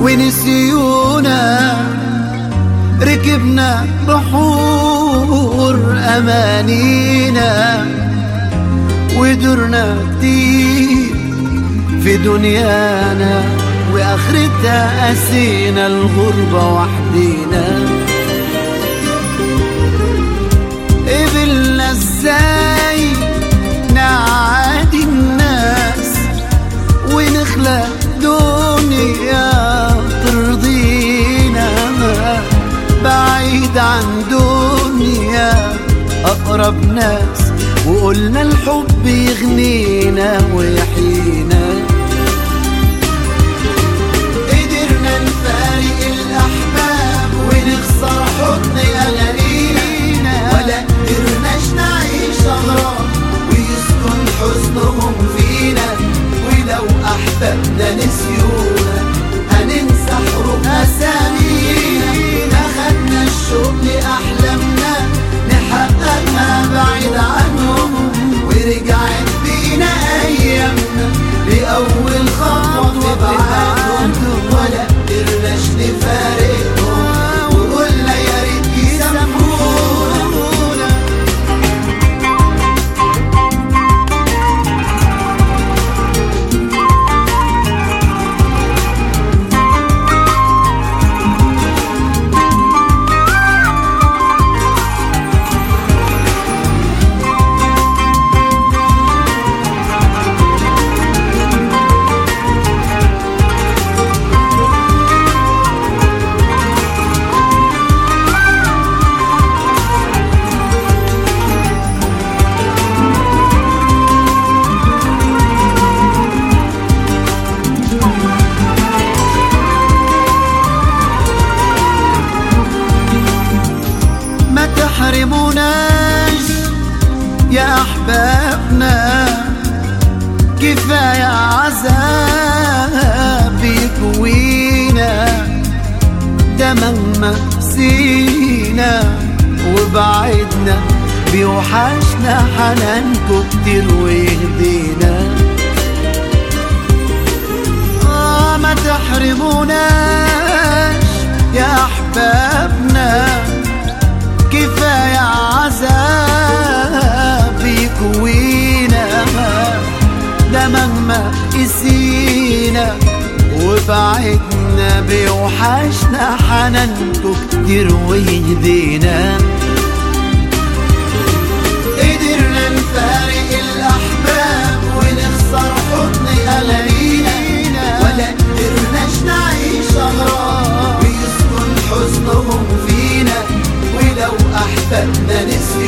ونسيونا ركبنا بحور أمانينا ودرنا كتير في دنيانا وآخرتها قاسينا الغربة وحدينا قبلنا ازاي نعادي الناس ونخلق دنيا ترضينا بعيد عن دنيا أقرب ناس وقلنا الحب يغنينا ويحيينا قدرنا نفارق الأحباب ونخسر حضن أغانينا ولا قدرناش نعيش أغراب ويسكن حزنهم فينا ولو أحبابنا نسيونا هننسى حروف أسامينا أخدنا الشوق لأحلامنا نحققها بعيد عنهم ورجعت بينا أيامنا لأول خطوة في بعادهم ولا قدرناش نفارقهم وقلنا يا ريت يسامحونا ما تحرموناش يا احبابنا كفايه عذاب يكوينا ده مهما سينا وبعدنا بيوحشنا حنانكو كتير ويهدينا آه ما تحرموناش يا احبابنا كفاية عذاب يكوينا ده مهما قسينا وبعدنا بيوحشنا حنانكو كتير ويهدينا قدرنا نفارق الأحباب ونخسر حضن أغانينا ولا قدرناش نعيش أغراب ويسكن حزنهم فينا ولو أحبابنا نسينا